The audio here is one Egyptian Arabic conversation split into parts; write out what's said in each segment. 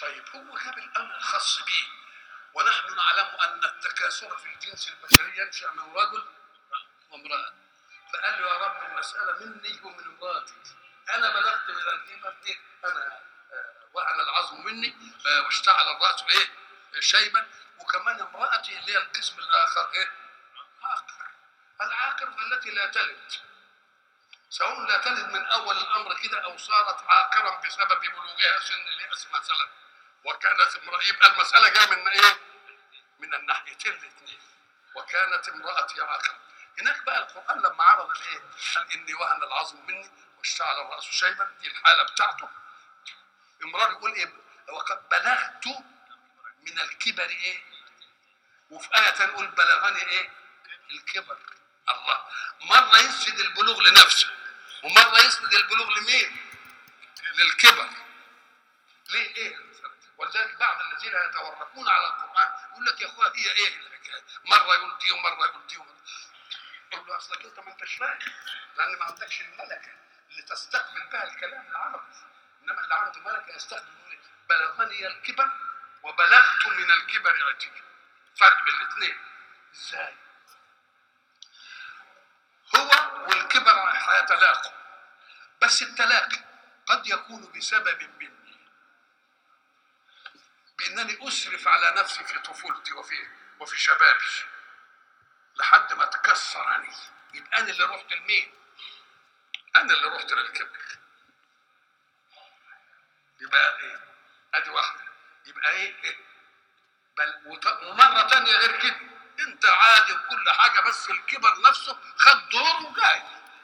طيب هو جاب الامر الخاص به ونحن نعلم ان التكاثر في الجنس البشري ينشا من رجل وامراه فقال له يا رب المساله مني ومن امراتي انا بلغت من الكبر ايه انا آه، وهن العظم مني آه، واشتعل الراس ايه شيبا وكمان امراتي اللي هي القسم الاخر ايه عاقر العاقر التي لا تلد سواء لا تلد من اول الامر كده او صارت عاقرا بسبب بلوغها سن الياس مثلا وكانت امراه يبقى المساله جايه من ايه؟ من الناحيتين الاثنين وكانت امراتي عاقرا هناك بقى القران لما عرض الايه؟ قال اني وهن العظم مني واشتعل الراس شيبا دي الحاله بتاعته امرار يقول ايه؟ وقد بلغت من الكبر ايه؟ وفي آية تانية يقول بلغني ايه؟ الكبر الله مرة يسند البلوغ لنفسه ومرة يسند البلوغ لمين؟ للكبر ليه ايه المسألة دي؟ ولذلك بعض الذين يتورطون على القرآن يقول لك يا اخويا هي ايه الحكاية؟ مرة يقول دي ومرة يقول دي ومرة يقول له اصلك انت ما انتش فاهم لان ما عندكش الملكة اللي تستقبل بها الكلام العربي انما اللي عنده ملكة يستقبل يقول إيه؟ بلغني الكبر وبلغت من الكبر عتيا فرق بين الاثنين ازاي؟ هو والكبر هيتلاقوا بس التلاقي قد يكون بسبب مني بانني اسرف على نفسي في طفولتي وفي وفي شبابي لحد ما تكسرني يبقى انا اللي رحت لمين؟ انا اللي رحت للكبر يبقى ايه؟ ادي واحده يبقى ايه؟ إيه؟ بل وط- ومره تانية غير كده انت عادي وكل حاجه بس الكبر نفسه خد دور وجاي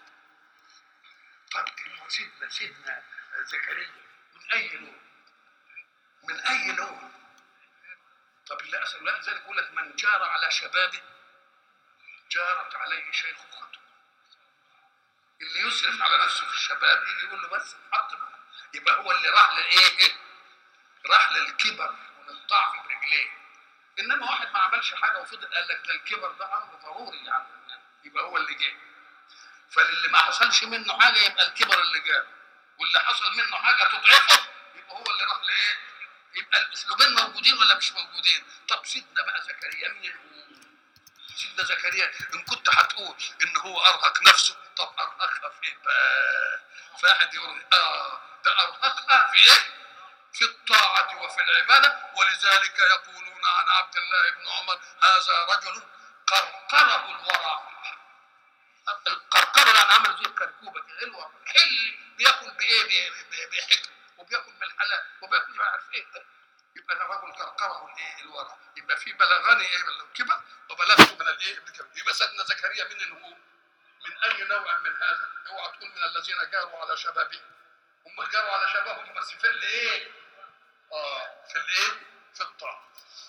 طب هو سيدنا سيدنا زكريا من اي لون؟ من اي لون؟ طب اللي اسال لا ذلك يقول لك من جار على شبابه جارت عليه شيخوخته اللي يسرف على نفسه في الشباب يجي يقول له بس حط بقى. يبقى هو اللي راح لايه؟ راح للكبر وللضعف برجليه انما واحد ما عملش حاجه وفضل قال لك ده الكبر ده امر ضروري يعني يبقى هو اللي جه فاللي ما حصلش منه حاجه يبقى الكبر اللي جاب واللي حصل منه حاجه تضعفه يبقى هو اللي راح لايه؟ يبقى الاسلوبين موجودين ولا مش موجودين؟ طب سيدنا بقى زكريا مين هو؟ سيدنا زكريا ان كنت هتقول ان هو ارهق نفسه طب ارهقها في ايه بقى؟ فاحد يقول اه ده ارهقها في ايه؟ في الطاعة وفي العبادة ولذلك يقولون عن عبد الله بن عمر هذا رجل قرقره الورع القرقرة يعني عمل زي الكركوبة كده الورع حل بياكل بايه بي- بي- بحكم وبياكل بالحلال وبياكل مش عارف ايه يبقى ده رجل قرقره الايه الورع يبقى في بلغني ايه بالكبر وبلغت من الايه بالكبر يبقى سيدنا زكريا من هو من اي نوع من هذا اوعى تقول من الذين جاروا على شبابهم هم جاروا على شبابهم بس في الايه اه في الايه في الطاعه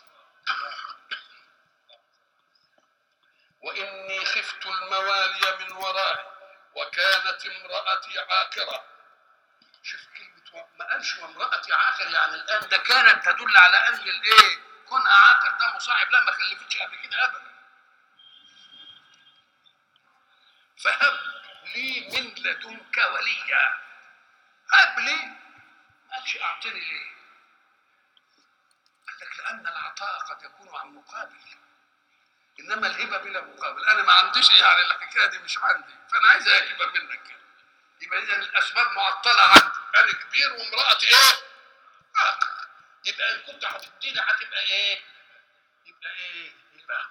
واني خفت الموالي من ورائي وكانت امراتي عاقره شوف كلمه و- ما قالش وامراتي عاقر يعني الان ده كانت تدل على ان الايه كونها عاقر ده مصاحب لا ما خلفتش قبل كده ابدا فهب لي من لدنك وليا هب لي ما قالش اعطني ليه قال لك لان العطاء قد يكون عن مقابل انما الهبه بلا مقابل انا ما عنديش يعني الحكايه دي مش عندي فانا عايز اجيبها منك كده يبقى اذا الاسباب معطله عندي انا كبير وامراتي ايه؟ عاقر يبقى ان كنت هتديني هتبقى ايه؟ يبقى ايه؟ يبقى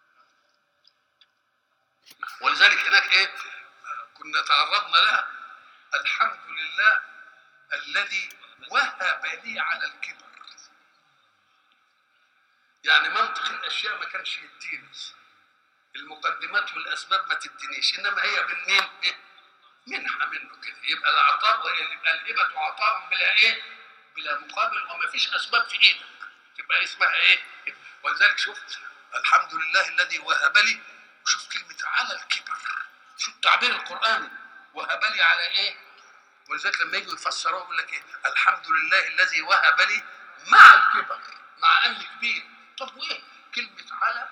ولذلك هناك ايه؟ كنا تعرضنا لها الحمد لله الذي وهب لي على الكبر يعني منطق الاشياء ما كانش يديني المقدمات والاسباب ما تدينيش انما هي من مين؟ إيه؟ منحه منه كده يبقى العطاء يبقى الهبه عطاء بلا ايه؟ بلا مقابل وما فيش اسباب في ايدك تبقى اسمها ايه؟ ولذلك شوف الحمد لله الذي وهب لي وشوف كلمه على الكبر شوف التعبير القراني وهب لي على ايه؟ ولذلك لما يجوا يفسروه يقول لك ايه؟ الحمد لله الذي وهب لي مع الكبر مع اني كبير طب وايه؟ كلمه على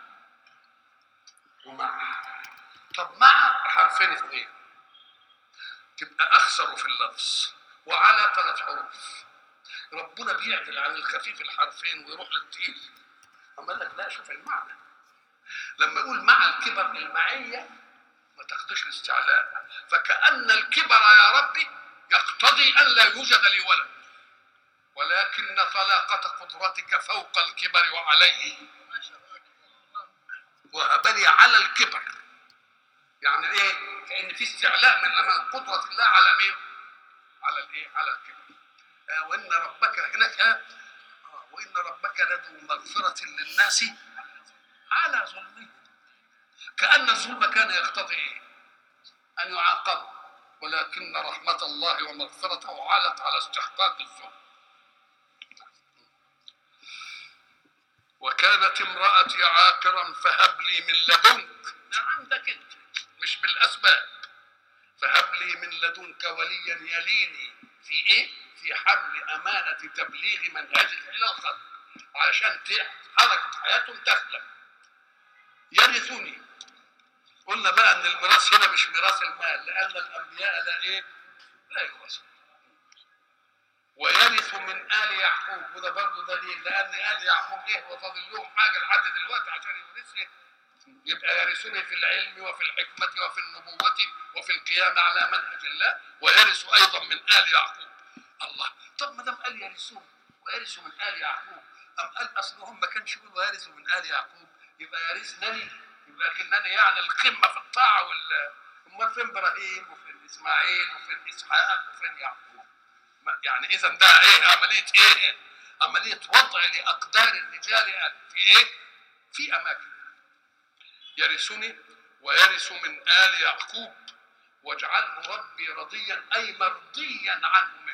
ومع طب مع حرفين اثنين تبقى اخسر في اللفظ وعلى ثلاث حروف ربنا بيعدل عن الخفيف الحرفين ويروح للتقيل أما قال لك لا شوف المعنى لما يقول مع الكبر المعية ما تاخدش الاستعلاء فكأن الكبر يا ربي يقتضي أن لا يوجد لي ولد ولكن طلاقة قدرتك فوق الكبر وعليه وهبني على الكبر يعني ايه كأن في استعلاء من من قدرة الله على مين على الايه على الكبر آه وإن ربك هناك آه آه، وإن ربك لذو مغفرة للناس على ظلمهم كأن الظلم كان يقتضي ايه أن يعاقبوا ولكن رحمة الله ومغفرته علت على استحقاق الظلم وكانت امرأتي عاقرا فهب لي من لدنك ده عندك انت مش بالأسباب فهب لي من لدنك وليا يليني في ايه؟ في حمل أمانة تبليغ منهجك إلى الخلق علشان ت- حركة حياتهم تسلم يرثني قلنا بقى ان الميراث هنا مش ميراث المال لان الانبياء لا ايه؟ لا يورثون ويرث من ال يعقوب وده برضه دليل لان ال يعقوب ايه وفاضل لهم حاجه لحد دلوقتي عشان يورثه يبقى يرثني في العلم وفي الحكمه وفي النبوه وفي القيام على منهج الله ويرث ايضا من ال يعقوب الله طب ما دام قال يرثون ويرثوا من ال يعقوب ام قال اصلهم ما كانش يقول ويرثوا من ال يعقوب يبقى يرثنني يبقى كنني يعني القمه في الطاعه وال امال فين ابراهيم وفين اسماعيل وفين اسحاق وفين يعقوب ما- يعني اذا ده ايه عمليه ايه عمليه وضع لاقدار الرجال في ايه في اماكن يرثني ويرث من ال يعقوب واجعله ربي رضيا اي مرضيا عنه منه